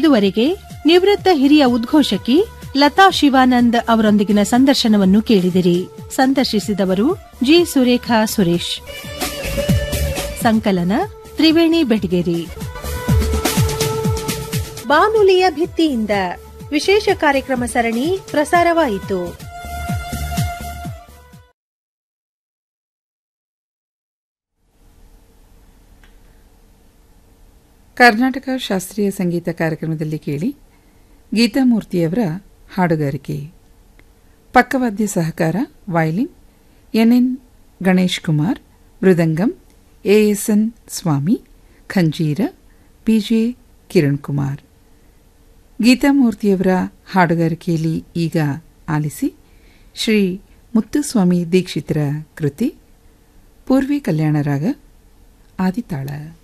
ಇದುವರೆಗೆ ನಿವೃತ್ತ ಹಿರಿಯ ಉದ್ಘೋಷಕಿ ಲತಾ ಶಿವಾನಂದ್ ಅವರೊಂದಿಗಿನ ಸಂದರ್ಶನವನ್ನು ಕೇಳಿದಿರಿ ಸಂದರ್ಶಿಸಿದವರು ಜಿ ಸುರೇಖಾ ಸುರೇಶ್ ಸಂಕಲನ ತ್ರಿವೇಣಿ ಬೆಟಗೇರಿ ಬಾನುಲಿಯ ಭಿತ್ತಿಯಿಂದ ವಿಶೇಷ ಕಾರ್ಯಕ್ರಮ ಸರಣಿ ಪ್ರಸಾರವಾಯಿತು ಕರ್ನಾಟಕ ಶಾಸ್ತ್ರೀಯ ಸಂಗೀತ ಕಾರ್ಯಕ್ರಮದಲ್ಲಿ ಕೇಳಿ ಗೀತಾಮೂರ್ತಿಯವರ ಹಾಡುಗಾರಿಕೆ ಪಕ್ಕವಾದ್ಯ ಸಹಕಾರ ವಯಲಿನ್ ಎನ್ಎನ್ ಗಣೇಶ್ ಕುಮಾರ್ ಮೃದಂಗಂ ಎಎಸ್ಎನ್ ಸ್ವಾಮಿ ಖಂಜೀರ ಪಿಜೆ ಕಿರಣ್ ಕುಮಾರ್ ಗೀತಾಮೂರ್ತಿಯವರ ಹಾಡುಗಾರಿಕೆಯಲ್ಲಿ ಈಗ ಆಲಿಸಿ ಶ್ರೀ ಮುತ್ತುಸ್ವಾಮಿ ದೀಕ್ಷಿತರ ಕೃತಿ ಪೂರ್ವಿ ಕಲ್ಯಾಣರಾಗ ಆದಿತಾಳ